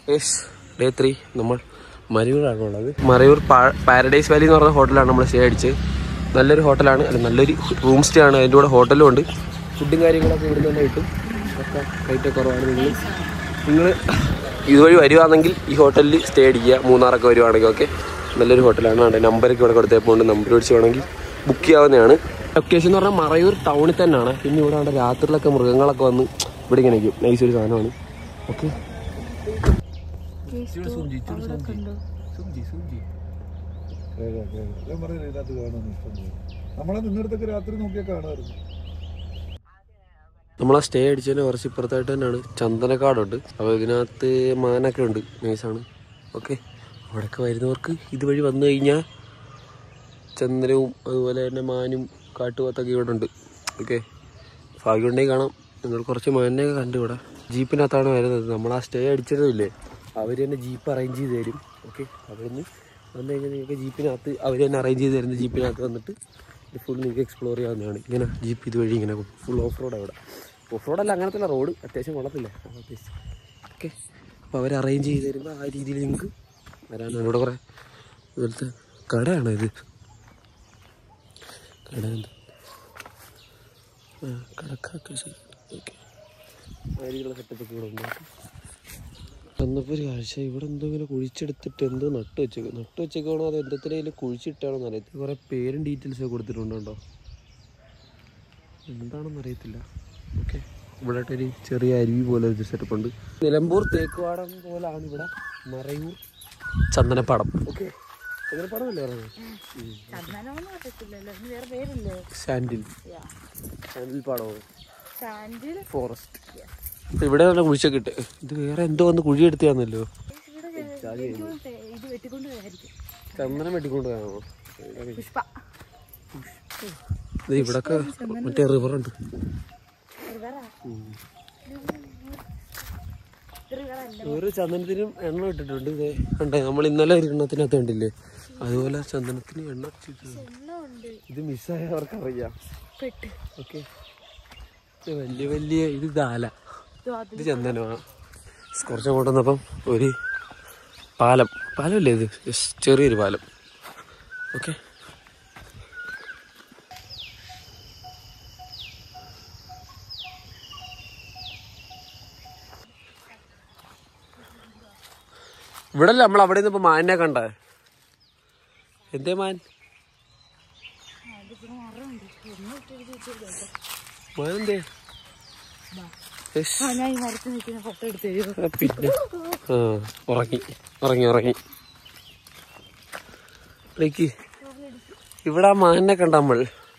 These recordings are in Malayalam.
യെസ് ഡേ ത്രീ നമ്മൾ മരയൂരാണ് ഉള്ളത് മറയൂർ പാ- പാരഡൈസ് വാലി എന്ന് പറഞ്ഞ ഹോട്ടലാണ് നമ്മൾ സ്റ്റേ അടിച്ചത് നല്ലൊരു ഹോട്ടലാണ് അല്ല നല്ലൊരു റൂം സ്റ്റേ ആണ് അതിൻ്റെ കൂടെ ഹോട്ടലും ഉണ്ട് ഫുഡും കാര്യങ്ങളൊക്കെ ഇവിടെ തന്നെ കിട്ടും ഒക്കെ റേറ്റ് കുറവാണ് നിങ്ങൾ നിങ്ങൾ ഇതുവഴി വരുവാണെങ്കിൽ ഈ ഹോട്ടലിൽ സ്റ്റേ അടിക്കുക മൂന്നാറൊക്കെ വരുവാണെങ്കിൽ ഒക്കെ നല്ലൊരു ഹോട്ടലാണ് അവിടെ നമ്പറൊക്കെ ഇവിടെ കൊടുത്തപ്പോൾ നമ്പർ മേടിച്ച് വേണമെങ്കിൽ ബുക്ക് ചെയ്യാവുന്നതാണ് ലൊക്കേഷൻ എന്ന് പറഞ്ഞാൽ മറയൂർ ടൗണിൽ തന്നെയാണ് പിന്നെ ഇവിടെ അവിടെ രാത്രിയിലൊക്കെ മൃഗങ്ങളൊക്കെ വന്ന് ഇവിടെ ഇങ്ങനെ നിൽക്കും നൈസ് ഒരു സാധനമാണ് ഓക്കെ ഞാൻ പറഞ്ഞില്ല ഇതിനകത്ത് കാണാൻ ഇഷ്ടം പോലെ നമ്മളെ നിന്നിടത്തൊക്കെ രാത്രി നോക്കിയാൽ കാണാമായിരുന്നു നമ്മളെ സ്റ്റേ അടിച്ചതിന് കുറച്ച് ഇപ്പുറത്തായിട്ട് തന്നെയാണ് ചന്ദനക്കാടുണ്ട് അപ്പോൾ ഇതിനകത്ത് മാനൊക്കെ ഉണ്ട് നൈസാണ് ഓക്കെ അവിടെയൊക്കെ വരുന്നവർക്ക് ഇതുവഴി വന്നു കഴിഞ്ഞാൽ ചന്ദനവും അതുപോലെ തന്നെ മാനും കാട്ടുപോത്തൊക്കെ ഇവിടെ ഉണ്ട് ഓക്കെ ഭാഗ്യമുണ്ടെങ്കിൽ കാണാം നിങ്ങൾ കുറച്ച് മാനിനെയൊക്കെ കണ്ടു ഇവിടെ ജീപ്പിനകത്താണ് വരുന്നത് നമ്മൾ ആ സ്റ്റേ അടിച്ചതില്ലേ അവർ തന്നെ ജീപ്പ് അറേഞ്ച് ചെയ്ത് തരും ഓക്കെ അവിടുന്ന് വന്നു കഴിഞ്ഞാൽ നിങ്ങൾക്ക് ജീപ്പിനകത്ത് അവർ തന്നെ അറേഞ്ച് ചെയ്ത് തരുന്ന ജീപ്പിനകത്ത് വന്നിട്ട് ഇത് ഫുൾ നിങ്ങൾക്ക് എക്സ്പ്ലോർ ചെയ്യാവുന്നതാണ് ഇങ്ങനെ ജീപ്പ് ഇതുവഴി ഇങ്ങനെ ഫുൾ ഓഫ് റോഡ് അവിടെ ഓഫ് റോഡല്ല അങ്ങനത്തെ റോഡ് അത്യാവശ്യം കുഴപ്പമില്ല ഓക്കെ അപ്പോൾ അവർ അറേഞ്ച് ചെയ്ത് തരുമ്പോൾ ആ രീതിയിൽ നിങ്ങൾക്ക് വരാനാണ് ഇവിടെ കുറേ ഇതുപോലത്തെ കടയാണോ ഇത് കട എന്ത് ആ കടക്കൊക്കെ ശരി ഓക്കെ ആ രീതിയിലുള്ള സെറ്റപ്പൊക്കെ ഇവിടെ ഉണ്ട് വന്നപ്പോൾ ഒരു കാഴ്ച ഇവിടെ എന്തോ ഇങ്ങനെ കുഴിച്ചെടുത്തിട്ട് എന്തോ നട്ട് വെച്ചേക്കും നട്ട് വെച്ചേക്കാണോ അത് എന്തെങ്കിലും കുഴിച്ചിട്ടാണോ അറിയത്തില്ല കുറേ പേരും ഡീറ്റെയിൽസ് ഒക്കെ കൊടുത്തിട്ടുണ്ട് കേട്ടോ എന്താണെന്ന് അറിയത്തില്ല ഓക്കെ ഇവിടെ ഒരു ചെറിയ അരുവി പോലെ ഒരു സെറ്റപ്പ് ഉണ്ട് നിലമ്പൂർ തേക്കുവാടം പോലാണ് ഇവിടെ മറയൂർ ചന്ദനപ്പാടം ഓക്കെ ചന്ദനപ്പാടമല്ലേ പറയുന്നത് ചന്ദനമൊന്നും പറ്റത്തില്ലല്ലോ ഇതിന് വേറെ പേരില്ലേ സാൻഡിൽ സാൻഡിൽ പാടമോ സാൻഡിൽ ഫോറസ്റ്റ് ഇവിടെ നല്ല കുഴിച്ചൊക്കെ ഇട്ട് ഇത് വേറെ എന്തോ വന്ന് കുഴിയെടുത്താന്നല്ലോ ഇവിടെ ഇത് വെട്ടിക്കൊണ്ട് പോയായിരിക്കും ചന്ദനം വെട്ടിക്കൊണ്ട് കാണോ പുഷ്പ ഇത് ഇവിടൊക്കെ മറ്റേ റിവറുണ്ട് റിവറാ റിവറല്ല ഒരു ചന്ദനത്തിനും എണ്ണ ഇട്ടിട്ടുണ്ട് ഇത് കണ്ടേ നമ്മൾ ഇന്നലെ ഒരു എണ്ണത്തിനകത്ത് കണ്ടില്ലേ അതുപോലെ ചന്ദനത്തിന് എണ്ണ ഇട്ടിട്ടുണ്ട്. എണ്ണമുണ്ട് ഇത് മിസ്സായവർക്ക് അറിയാം പെട്ട് ഓക്കെ ഇത് വലിയ വലിയ ഇത് ദാല ഇത് അത് ഇത് ചന്ദനമാണ് കുറച്ച് അങ്ങോട്ട് വന്നപ്പം ഒരു പാലം പാലമല്ലേ ഇത് Yes, ചെറിയൊരു പാലം ഓക്കെ ഇവിടെ അല്ല നമ്മൾ അവിടെ നിന്ന് ഇപ്പൊ മാനിനെ കണ്ടേ എന്തേ മാൻ മാനെന്തേ Yes. ആ ഞാൻ ഈ മരത്തിൽ നിൽക്കുന്ന ഫോട്ടോ എടുത്ത് തരുമോ ആ, പിന്നെ ആ ഉറങ്ങി ഉറങ്ങി ഉറങ്ങി ഇടയ്ക്ക് ഇവിടെ ആ മാനിനെ കണ്ട നമ്മൾ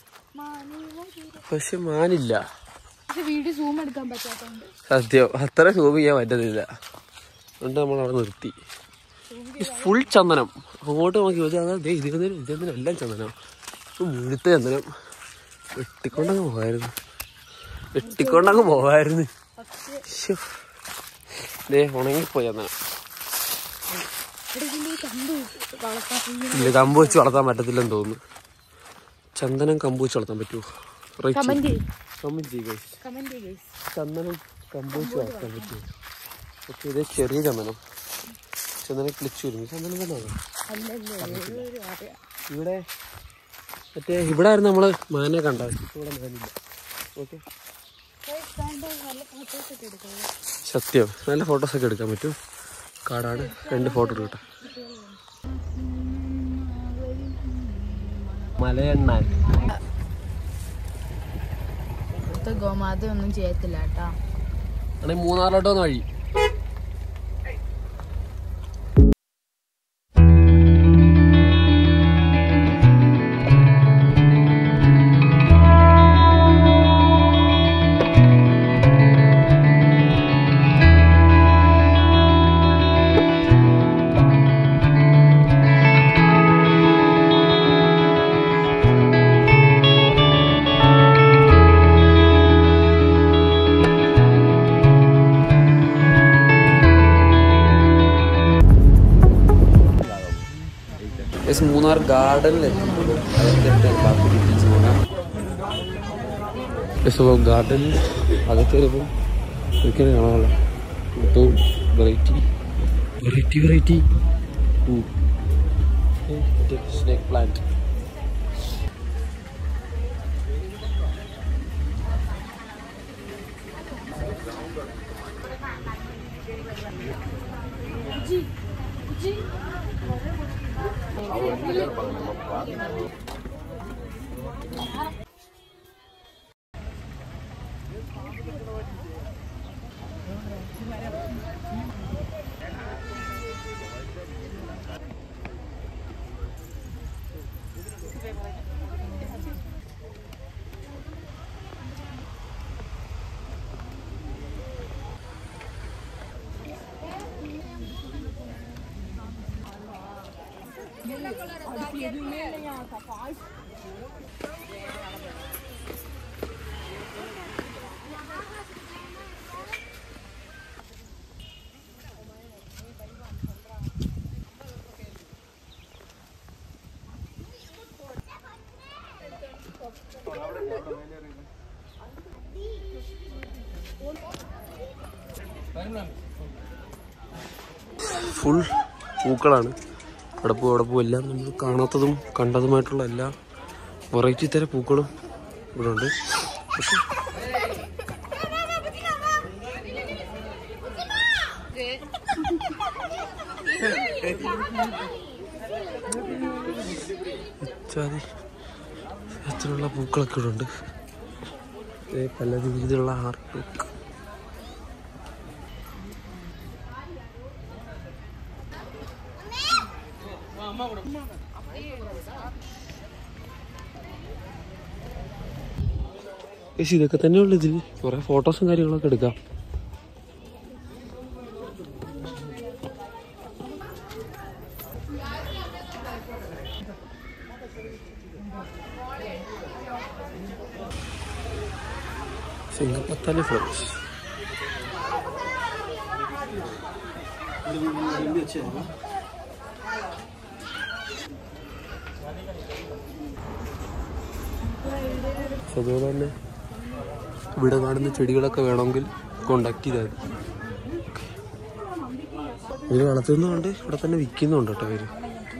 പക്ഷെ മാനില്ല പക്ഷെ വീഡിയോ സൂം എടുക്കാൻ പറ്റാത്തോണ്ട് സത്യം അത്ര സൂം ചെയ്യാൻ പറ്റുന്നില്ല അതുകൊണ്ട് നമ്മൾ അവിടെ നിർത്തി ഫുൾ ചന്ദനം അങ്ങോട്ട് നോക്കി വെച്ചാൽ അതാ ദേ ഇതിന് ഇതിന് എല്ലാം ചന്ദനം ഇത് മുഴുത്ത ചന്ദനം വെട്ടിക്കൊണ്ടങ്ങ് പോകായിരുന്നു വെട്ടിക്കൊണ്ടങ്ങ് പോകായിരുന്നു ശ്ശോ. ദേ ഉണങ്ങിപ്പോയി ചന്ദനം ഇവിടെ ഇതിന്റെ ഈ കമ്പ് വളർത്താൻ ഇല്ല കമ്പ് വെച്ച് വളർത്താൻ പറ്റത്തില്ലെന്ന് തോന്നുന്നു ചന്ദനം കമ്പ് വെച്ച് വളർത്താൻ പറ്റുമോ റേറ്റ് കമന്റ് കമന്റ് ചെയ്യുക കമന്റ് ഗൈസ് ചന്ദനം കമ്പ് വെച്ച് വളർത്താൻ പറ്റുമോ ഓക്കെ ഇത് ചെറിയ ചന്ദനം ചന്ദനം ക്ലിച്ച് വരും ഈ ചന്ദനം തന്നെയാണ് അല്ലല്ലേ ഒരു അറിയാം ഇവിടെ മറ്റേ ഇവിടെ ആയിരുന്നു നമ്മള് മാനെ കണ്ടത് ഇവിടെ മാനില്ല ഓക്കെ നല്ല ഫോട്ടോസ് ഒക്കെ എടുക്കുന്നത് സത്യം നല്ല ഫോട്ടോസ് ഒക്കെ എടുക്കാൻ പറ്റും കാടാണ് രണ്ട് ഫോട്ടോ എടുക്കട്ടെ മലയണ്ണാൻ ഇവിടുത്തെ ഗോമാത ഒന്നും ചെയ്യത്തില്ല കേട്ടാ ആണെങ്കിൽ മൂന്നാറിലോട്ട് വന്ന വഴി യെസ് മൂന്നാർ ഗാർഡനിൽ എത്തുമ്പോൾ അതിൻ്റെ ബാക്കി ഡീറ്റെയിൽസ് നോക്കാം യെസ് അപ്പോൾ ഗാർഡനിൽ അകത്ത് വരുമ്പോൾ ഒരിക്കലും കാണാനുള്ള ഏറ്റവും variety variety variety snake plant full പൂക്കളാണ് അവിടെ പൂ അവിടെ പൂ എല്ലാം നമ്മൾ കാണാത്തതും കണ്ടതുമായിട്ടുള്ള എല്ലാ വെറൈറ്റി തരം പൂക്കളും ഇവിടെ ഉണ്ട് പക്ഷെ ഇത്യാദി തരത്തിലുള്ള പൂക്കളൊക്കെ ഇവിടെ ഉണ്ട് ദേ പല രീതിയിലുള്ള ആർട്ട് ബുക്ക് ഏച്ചി ഇതൊക്കെ തന്നെയുള്ളു ഇതിൽ കുറെ ഫോട്ടോസും കാര്യങ്ങളൊക്കെ എടുക്കാം സിംഗപ്പത്താലി ഫ്ലവേഴ്സ് അതുപോലെ തന്നെ ഇവിടെ കാണുന്ന ചെടികളൊക്കെ വേണമെങ്കിൽ കോണ്ടാക്ട് ചെയ്താൽ മതി ഇവര് വളർത്തുന്നതുകൊണ്ട് ഇവിടെ തന്നെ വിൽക്കുന്നുണ്ട് കേട്ടോ ഇവര്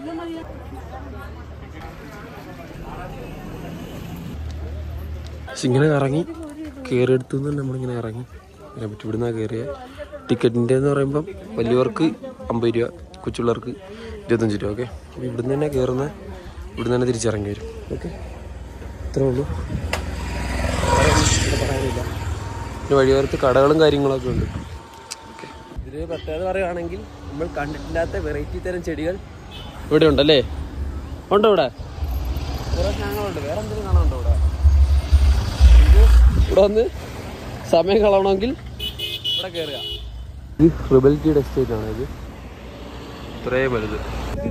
പക്ഷെ ഇങ്ങനെ ഇറങ്ങി കയറിയെടുത്തു നിന്ന് നമ്മളിങ്ങനെ ഇറങ്ങി അതിനെ പറ്റി ഇവിടുന്ന് കയറിയ ടിക്കറ്റിൻ്റെ എന്ന് പറയുമ്പം വലിയവർക്ക് അമ്പത് രൂപ കൊച്ചുപിള്ളേർക്ക് ഇരുപത്തഞ്ച് രൂപ ഓക്കെ ഇവിടുന്ന് തന്നെ കയറുന്ന ഇവിടുന്ന് തന്നെ തിരിച്ചിറങ്ങി വരും ഓക്കെ ഇത്രേ ഉള്ളൂ വേറെ ഒന്നും ഇവിടെ പറയാനില്ല പിന്നെ വഴിയോരത്ത് കടകളും കാര്യങ്ങളൊക്കെ ഉണ്ട് ഓക്കെ ഇതിന് പ്രത്യേകത പറയുകയാണെങ്കിൽ നമ്മൾ കണ്ടിട്ടില്ലാത്ത വെറൈറ്റി തരം ചെടികൾ ഇവിടെ ഉണ്ടല്ലേ ഉണ്ടോ ഇവിടെ കുറേ സാധനങ്ങളുണ്ട് വേറെ എന്തെങ്കിലും കാണാനുണ്ടോ ഇവിടെ ഇത് ഇവിടെ വന്ന് സമയം കളയണമെങ്കിൽ ഇവിടെ കയറുക ഇത് റിബൽറ്റിയുടെ എസ്റ്റേറ്റ് ആണ് ഇത് ഇത്രയും വലുത്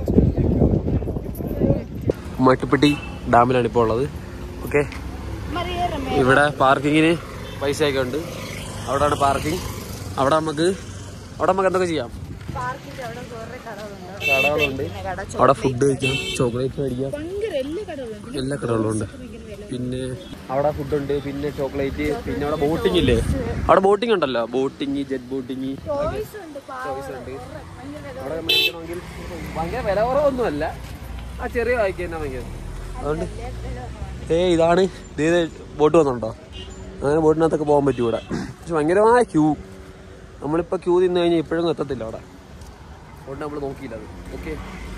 മാട്ടുപ്പെട്ടി ഡാമിലാണ് ഇപ്പോൾ ഉള്ളത് ഓക്കെ ഇവിടെ പാർക്കിങ്ങിന് പൈസയൊക്കെ ഉണ്ട് അവിടെയാണ് പാർക്കിംഗ് അവിടെ നമുക്ക് അവിടെ നമുക്ക് എന്തൊക്കെ ചെയ്യാം പാർക്കിന്റെ അവിടെ കുറെ കടകളുണ്ട് കടകളുണ്ട് അവിടെ ഫുഡ് കഴിക്കാം ചോക്ലേറ്റ് മേടിക്കാം ഭയങ്കര എല്ലാ കടകളുണ്ട് എല്ലാ കടകളും ഉണ്ട് പിന്നെ അവിടെ ഫുഡ് ഉണ്ട് പിന്നെ ചോക്ലേറ്റ് പിന്നെ അവിടെ ബോട്ടിംഗ് ഇല്ലേ അവിടെ ബോട്ടിംഗ് ഉണ്ടല്ലോ ബോട്ടിംഗ് ജെറ്റ് ബോട്ടിംഗ് ടോയ്സ് ഉണ്ട് ചോയ്സ് ഉണ്ട് അവിടെ മേടിക്കണമെങ്കിൽ ഭയങ്കര വില കുറവൊന്നുമല്ല ആ ചെറിയ വായിക്കുക തന്നെ ഭയങ്കര അതുകൊണ്ട് ഏ ഇതാണ് ഇതേ ബോട്ട് വന്നുണ്ടോ അങ്ങനെ ബോട്ടിനകത്തൊക്കെ പോകാൻ പറ്റും ഇവിടെ പക്ഷെ ഭയങ്കരമായ ക്യൂ നമ്മളിപ്പോൾ ക്യൂ നിന്ന് കഴിഞ്ഞാൽ ഇപ്പോഴും എത്തത്തില്ല അവിടെ അതുകൊണ്ട് നമ്മൾ നോക്കിയില്ല അത് ഓക്കെ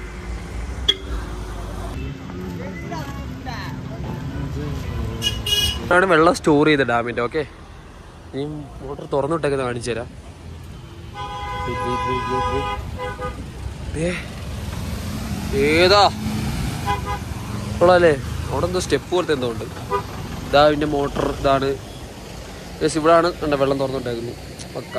ആണ് വെള്ളം സ്റ്റോർ ചെയ്ത ഡാമിൻ്റെ ഓക്കെ ഇനി മോട്ടർ തുറന്നിട്ടൊക്കെ കാണിച്ചു തരാം Wait, wait, wait, wait, wait. ദേ, ഏതാ കൊള്ളാല്ലേ അവിടെ എന്തോ സ്റ്റെപ്പ് പോലത്തെ എന്തോ ഉണ്ട് ഇതാ ഇതിന്റെ മോട്ടർ ഇതാണ് യെസ് ഇവിടാണ് കണ്ട വെള്ളം തുറന്നിട്ടേക്കുന്നത് പക്ക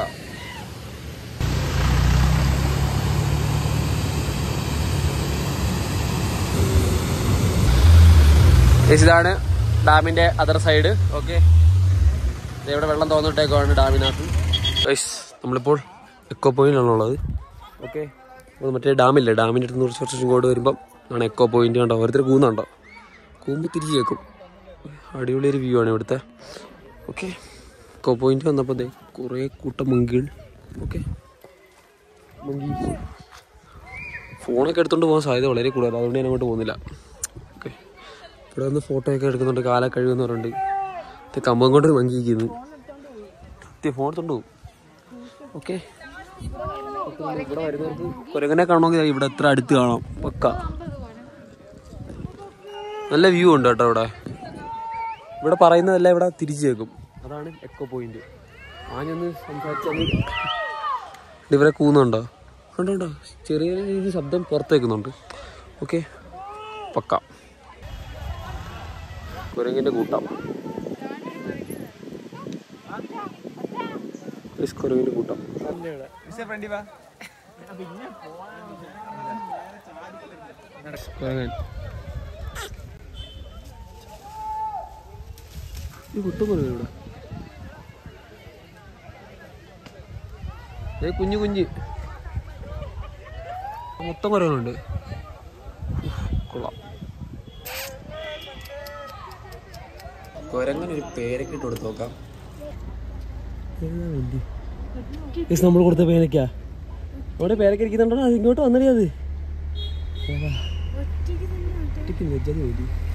യെസ് ഇതാണ് ഡാമിന്റെ അതർ സൈഡ് ഓക്കെ ഇവിടെ വെള്ളം തുറന്നിട്ടേക്കുവാണ് ഡാമിനകത്ത് യെസ് നമ്മളിപ്പോൾ എക്കോ പോയിന്റിലാണുള്ളത് ഓക്കെ മറ്റേ ഡാമില്ലേ ഡാമിൻ്റെ അടുത്ത് കുറച്ച് കുറച്ച് ഇങ്ങോട്ട് വരുമ്പം ആണ് എക്കോ പോയിന്റ് കണ്ടോ ഓരോരുത്തർ കൂന്നുണ്ടോ കൂമ്പ് തിരിച്ച് കേൾക്കും അടിപൊളി ഒരു വ്യൂ ആണ് ഇവിടുത്തെ ഓക്കെ എക്കോ പോയിന്റ് വന്നപ്പോൾ ദേ കുറേ കൂട്ടം മങ്കികൾ ഓക്കെ മങ്കി ഫോണൊക്കെ എടുത്തോണ്ട് പോകാൻ സാധ്യത വളരെ കൂടുതലാണ് അതുകൊണ്ട് ഞാൻ അങ്ങോട്ട് പോകുന്നില്ല ഓക്കെ ഇവിടെ വന്ന് ഫോട്ടോ ഒക്കെ എടുക്കുന്നുണ്ട് കാല കഴിവെന്ന് പറഞ്ഞിട്ടുണ്ട് കമ്പം കൊണ്ട് മങ്കിക്കുന്നു ഫോൺ എടുത്തോണ്ട് പോകും ഓക്കെ ഇവിടെ വരുന്നവർക്ക് കുരങ്ങനെ കാണണമെങ്കിൽ ഇവിടെ എത്ര അടുത്ത് കാണാം പക്ക നല്ല വ്യൂ ഉണ്ട് കേട്ടോ ഇവിടെ ഇവിടെ പറയുന്നതെല്ലാം ഇവിടെ തിരിച്ചു കേൾക്കും അതാണ് എക്കോ പോയിന്റ് ആഞ്ഞൊന്ന് സംസാരിച്ചു ഇവരെ കൂന്നുണ്ടോ കണ്ടോ കണ്ടോ ചെറിയ രീതിയിൽ ശബ്ദം പുറത്തേക്കുന്നുണ്ട് ഓക്കെ പക്ക കുരങ്ങിന്റെ കൂട്ടം Yes, കുരങ്ങിന്റെ കൂട്ടം കുരങ്ങൻ ഈ കുട്ടം കുരങ്ങൻ ഇവിടെ ഏ കുഞ്ഞു കുഞ്ഞ് മൊത്തം കുരങ്ങനുണ്ട് കൊള്ളാം കുരങ്ങനൊരു പേരൊക്കെ ഇട്ട് കൊടുത്ത് നോക്കാം നമ്മൾ കൊടുത്ത പേരക്കാ അവിടെ പേരക്ക ഇരിക്കുന്നുണ്ടോ അത് ഇങ്ങോട്ട് വന്നടി അത് ഒറ്റയ്ക്ക് വെച്ചത് മതി